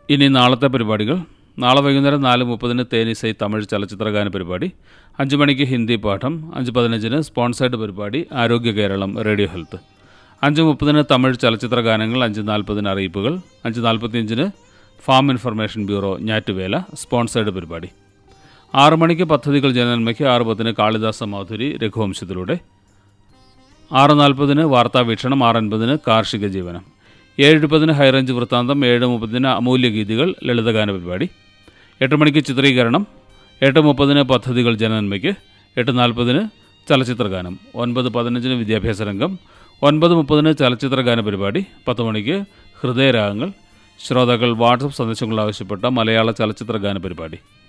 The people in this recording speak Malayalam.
ഇനി നാളത്തെ പരിപാടികൾ നാളെ വൈകുന്നേരം നാല് മുപ്പതിന് തേനിസൈ തമിഴ് ചലച്ചിത്രഗാന പരിപാടി അഞ്ച് മണിക്ക് ഹിന്ദി പാഠം അഞ്ച് പതിനഞ്ചിന് സ്പോൺസേഡ് പരിപാടി ആരോഗ്യ കേരളം റേഡിയോ ഹെൽത്ത് അഞ്ച് മുപ്പതിന് തമിഴ് ചലച്ചിത്ര ഗാനങ്ങൾ അഞ്ച് നാൽപ്പതിന് അറിയിപ്പുകൾ അഞ്ച് നാൽപ്പത്തിയഞ്ചിന് ഫാം ഇൻഫർമേഷൻ ബ്യൂറോ ഞാറ്റുവേല സ്പോൺസേഡ് പരിപാടി ആറ് മണിക്ക് പദ്ധതികൾ ജനനന്മയ്ക്ക് ആറ് പത്തിന് കാളിദാസ മാധുരി രഘുവംശത്തിലൂടെ ആറ് നാൽപ്പതിന് വാർത്താ വീക്ഷണം ആറ് അൻപതിന് കാർഷിക ജീവനം ഏഴ് മുപ്പതിന് ഹൈറേഞ്ച് വൃത്താന്തം ഏഴ് മുപ്പതിന് അമൂല്യ ഗീതികൾ ലളിതഗാന പരിപാടി എട്ട് മണിക്ക് ചിത്രീകരണം എട്ട് മുപ്പതിന് പദ്ധതികൾ ജനനന്മയ്ക്ക് എട്ട് നാൽപ്പതിന് ചലച്ചിത്രഗാനം ഒൻപത് പതിനഞ്ചിന് വിദ്യാഭ്യാസ രംഗം ഒൻപത് മുപ്പതിന് ചലച്ചിത്രഗാന പരിപാടി പത്ത് മണിക്ക് ഹൃദയരാഗങ്ങൾ ശ്രോതാക്കൾ വാട്സപ്പ് സന്ദേശങ്ങൾ ആവശ്യപ്പെട്ട മലയാള ചലച്ചിത്രഗാന പരിപാടി